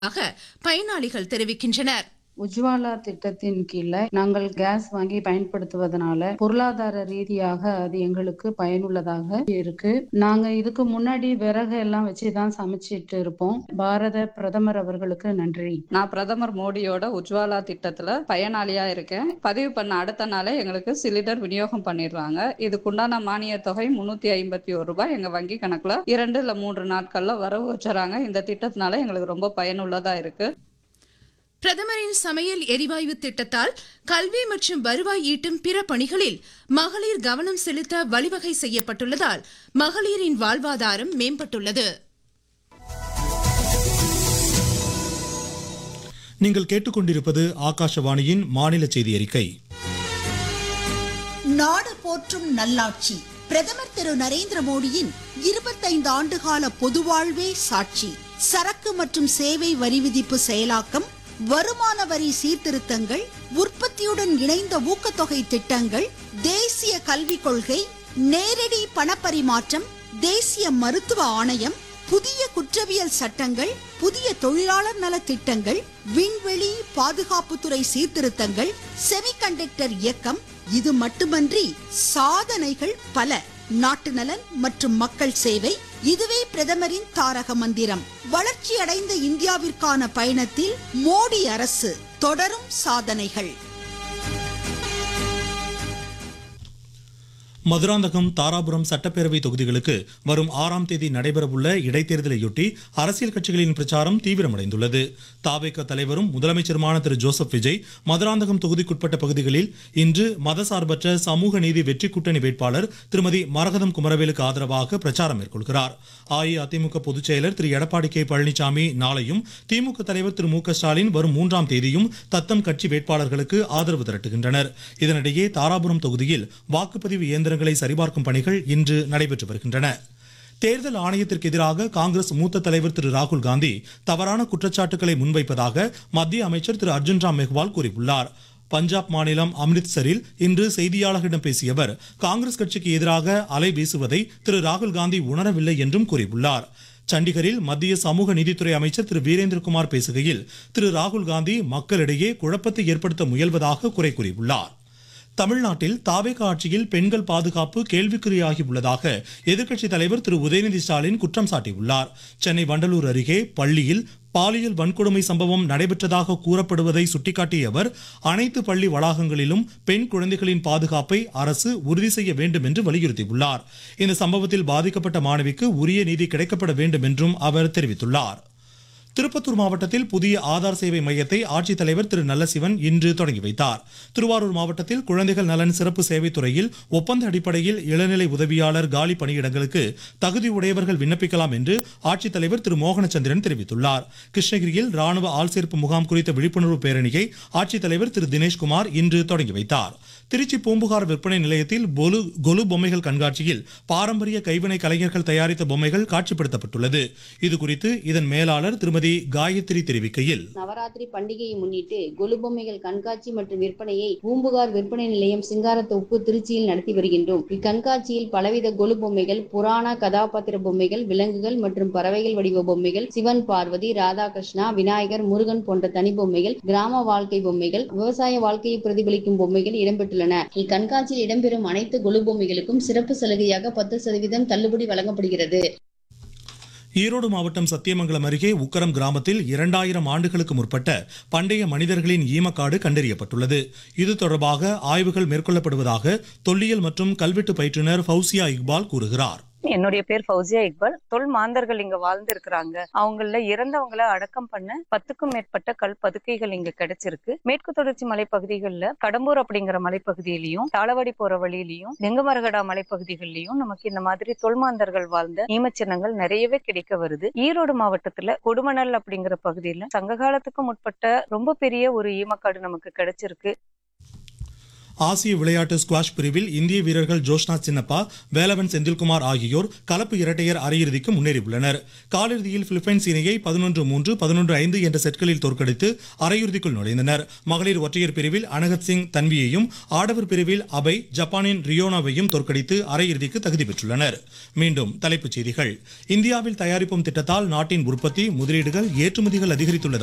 பயனாளிகள் தெரிவிக்கின்றனர் உஜ்வாலா திட்டத்தின் கீழே நாங்கள் கேஸ் வாங்கி பயன்படுத்துவதனால பொருளாதார ரீதியாக அது எங்களுக்கு பயனுள்ளதாக இருக்கு நாங்க இதுக்கு முன்னாடி விறகு எல்லாம் வச்சுதான் சமைச்சிட்டு இருப்போம் பாரத பிரதமர் அவர்களுக்கு நன்றி நான் பிரதமர் மோடியோட உஜ்வாலா திட்டத்துல பயனாளியா இருக்கேன் பதிவு பண்ண அடுத்த நாளே எங்களுக்கு சிலிண்டர் விநியோகம் பண்ணிடுறாங்க இதுக்குண்டான மானிய தொகை முன்னூத்தி ஐம்பத்தி ஒரு ரூபாய் எங்க வங்கி கணக்குல இரண்டு இல்ல மூன்று நாட்கள்ல வரவு வச்சுறாங்க இந்த திட்டத்தினால எங்களுக்கு ரொம்ப பயனுள்ளதா இருக்கு பிரதமரின் சமையல் எரிவாயு திட்டத்தால் கல்வி மற்றும் வருவாய் ஈட்டும் பிற பணிகளில் மகளிர் கவனம் செலுத்த வழிவகை செய்யப்பட்டுள்ளதால் மகளிரின் வாழ்வாதாரம் மேம்பட்டுள்ளது நீங்கள் கேட்டுக்கொண்டிருப்பது ஆகாஷவாணியின் மாநில செய்தி அறிக்கை நாடு போற்றும் நல்லாட்சி பிரதமர் திரு நரேந்திர மோடியின் இருபத்தைந்து ஆண்டுகால பொதுவாழ்வே சாட்சி சரக்கு மற்றும் சேவை வரி விதிப்பு செயலாக்கம் வருமான வரி சீர்திருத்தங்கள் உற்பத்தியுடன் இணைந்த ஊக்கத்தொகை திட்டங்கள் தேசிய கல்விக் கொள்கை நேரடி பணப்பரிமாற்றம் தேசிய மருத்துவ ஆணையம் புதிய குற்றவியல் சட்டங்கள் புதிய தொழிலாளர் நல திட்டங்கள் விண்வெளி பாதுகாப்புத்துறை சீர்திருத்தங்கள் செமிகண்டக்டர் இயக்கம் இது மட்டுமன்றி சாதனைகள் பல நாட்டு நலன் மற்றும் மக்கள் சேவை இதுவே பிரதமரின் தாரக மந்திரம் வளர்ச்சியடைந்த இந்தியாவிற்கான பயணத்தில் மோடி அரசு தொடரும் சாதனைகள் மதுராந்தகம் தாராபுரம் சட்டப்பேரவை தொகுதிகளுக்கு வரும் ஆறாம் தேதி நடைபெறவுள்ள இடைத்தேர்தலையொட்டி அரசியல் கட்சிகளின் பிரச்சாரம் தீவிரமடைந்துள்ளது தாவேக தலைவரும் முதலமைச்சருமான திரு ஜோசப் விஜய் மதுராந்தகம் தொகுதிக்குட்பட்ட பகுதிகளில் இன்று மதசார்பற்ற சமூக நீதி வெற்றி கூட்டணி வேட்பாளர் திருமதி மரகதம் குமரவேலுக்கு ஆதரவாக பிரச்சாரம் மேற்கொள்கிறார் அஇஅதிமுக பொதுச் செயலர் திரு எடப்பாடி கே பழனிசாமி நாளையும் திமுக தலைவர் திரு மு க ஸ்டாலின் வரும் மூன்றாம் தேதியும் தத்தம் கட்சி வேட்பாளர்களுக்கு ஆதரவு திரட்டுகின்றனர் இதனிடையே தாராபுரம் தொகுதியில் வாக்குப்பதிவு இயந்திரங்களை சரிபார்க்கும் பணிகள் இன்று நடைபெற்று வருகின்றன தேர்தல் ஆணையத்திற்கு எதிராக காங்கிரஸ் மூத்த தலைவர் திரு ராகுல் காந்தி தவறான குற்றச்சாட்டுகளை முன்வைப்பதாக மத்திய அமைச்சர் திரு அர்ஜுன் ராம் மெஹ்வால் கூறியுள்ளார் பஞ்சாப் மாநிலம் அம்ரித்சரில் இன்று செய்தியாளர்களிடம் பேசிய அவர் காங்கிரஸ் கட்சிக்கு எதிராக அலை வீசுவதை திரு ராகுல் காந்தி உணரவில்லை என்றும் கூறியுள்ளார் சண்டிகரில் மத்திய சமூக நீதித்துறை அமைச்சர் திரு வீரேந்திரகுமார் பேசுகையில் திரு ராகுல் காந்தி மக்களிடையே குழப்பத்தை ஏற்படுத்த முயல்வதாக குறை கூறியுள்ளார் தமிழ்நாட்டில் தாவேக ஆட்சியில் பெண்கள் பாதுகாப்பு கேள்விக்குறியாகி உள்ளதாக எதிர்க்கட்சித் தலைவர் திரு உதயநிதி ஸ்டாலின் குற்றம் சாட்டியுள்ளார் சென்னை வண்டலூர் அருகே பள்ளியில் பாலியல் வன்கொடுமை சம்பவம் நடைபெற்றதாக கூறப்படுவதை சுட்டிக்காட்டிய அவர் அனைத்து பள்ளி வளாகங்களிலும் பெண் குழந்தைகளின் பாதுகாப்பை அரசு உறுதி செய்ய வேண்டும் என்று வலியுறுத்தியுள்ளார் இந்த சம்பவத்தில் பாதிக்கப்பட்ட மாணவிக்கு உரிய நீதி கிடைக்கப்பட வேண்டும் என்றும் அவர் தெரிவித்துள்ளார் திருப்பத்தூர் மாவட்டத்தில் புதிய ஆதார் சேவை மையத்தை ஆட்சித்தலைவர் திரு நல்லசிவன் இன்று தொடங்கி வைத்தார் திருவாரூர் மாவட்டத்தில் குழந்தைகள் நலன் சிறப்பு சேவைத் துறையில் ஒப்பந்த அடிப்படையில் இளநிலை உதவியாளர் காலி பணியிடங்களுக்கு தகுதி உடையவர்கள் விண்ணப்பிக்கலாம் என்று ஆட்சித்தலைவர் திரு மோகனச்சந்திரன் தெரிவித்துள்ளார் கிருஷ்ணகிரியில் ராணுவ ஆள்சேர்ப்பு முகாம் குறித்த விழிப்புணர்வு பேரணியை ஆட்சித்தலைவர் திரு தினேஷ்குமார் இன்று தொடங்கி வைத்தார் திருச்சி பூம்புகார் விற்பனை நிலையத்தில் பொலு கொலு பொம்மைகள் கண்காட்சியில் பாரம்பரிய கைவினை கலைஞர்கள் தயாரித்த பொம்மைகள் காட்சிப்படுத்தப்பட்டுள்ளது இதுகுறித்து இதன் மேலாளர் திருமதி காயத்ரி தெரிவிக்கையில் நவராத்திரி பண்டிகையை முன்னிட்டு கொலு பொம்மைகள் கண்காட்சி மற்றும் விற்பனையை பூம்புகார் விற்பனை நிலையம் சிங்காரத்தோப்பு திருச்சியில் நடத்தி வருகின்றோம் இக்கண்காட்சியில் பலவித கொலு பொம்மைகள் புராண கதாபாத்திர பொம்மைகள் விலங்குகள் மற்றும் பறவைகள் வடிவ பொம்மைகள் சிவன் பார்வதி ராதாகிருஷ்ணா விநாயகர் முருகன் போன்ற தனி பொம்மைகள் கிராம வாழ்க்கை பொம்மைகள் விவசாய வாழ்க்கையை பிரதிபலிக்கும் பொம்மைகள் இடம்பெற்றுள்ளன இக்கண்காட்சியில் இடம்பெறும் அனைத்து கொலு பொம்மைகளுக்கும் சிறப்பு சலுகையாக பத்து சதவீதம் தள்ளுபடி வழங்கப்படுகிறது ஈரோடு மாவட்டம் சத்தியமங்கலம் அருகே உக்கரம் கிராமத்தில் இரண்டாயிரம் ஆண்டுகளுக்கு முற்பட்ட பண்டைய மனிதர்களின் ஈமக்காடு கண்டறியப்பட்டுள்ளது இது தொடர்பாக ஆய்வுகள் மேற்கொள்ளப்படுவதாக தொல்லியல் மற்றும் கல்வெட்டு பயிற்றுனர் ஃபவுசியா இக்பால் கூறுகிறார் என்னுடைய பேர் ஃபௌசியா இக்பால் தொல் மாந்தர்கள் இங்க வாழ்ந்து இருக்கிறாங்க அவங்கள இறந்தவங்கள அடக்கம் பண்ண பத்துக்கும் மேற்பட்ட கல் பதுக்கைகள் இங்க கிடைச்சிருக்கு மேற்கு தொடர்ச்சி மலைப்பகுதிகளில் கடம்பூர் அப்படிங்கிற மலைப்பகுதியிலையும் தாளவாடி போற வழியிலையும் நெங்கமரகடா மலைப்பகுதிகளிலையும் நமக்கு இந்த மாதிரி தொல்மாந்தர்கள் வாழ்ந்த ஈமச்சின்னங்கள் நிறையவே கிடைக்க வருது ஈரோடு மாவட்டத்துல கொடுமணல் அப்படிங்கிற பகுதியில சங்க காலத்துக்கு முற்பட்ட ரொம்ப பெரிய ஒரு ஈமக்காடு நமக்கு கிடைச்சிருக்கு ஆசிய விளையாட்டு ஸ்குவாஷ் பிரிவில் இந்திய வீரர்கள் ஜோஷ்னா சின்னப்பா வேலவன் செந்தில்குமார் ஆகியோர் கலப்பு இரட்டையர் அரையிறுதிக்கு முன்னேறியுள்ளனர் காலிறுதியில் பிலிப்பைன்ஸ் இணையை பதினொன்று மூன்று பதினொன்று ஐந்து என்ற செட்களில் தோற்கடித்து அரையிறுதிக்குள் நுழைந்தனர் மகளிர் ஒற்றையர் பிரிவில் அனகத் சிங் தன்வியையும் ஆடவர் பிரிவில் அபய் ஜப்பானின் ரியோனாவையும் தோற்கடித்து அரையிறுதிக்கு தகுதி பெற்றுள்ளனர் மீண்டும் தலைப்புச் செய்திகள் இந்தியாவில் தயாரிப்போம் திட்டத்தால் நாட்டின் உற்பத்தி முதலீடுகள் ஏற்றுமதிகள் அதிகரித்துள்ளது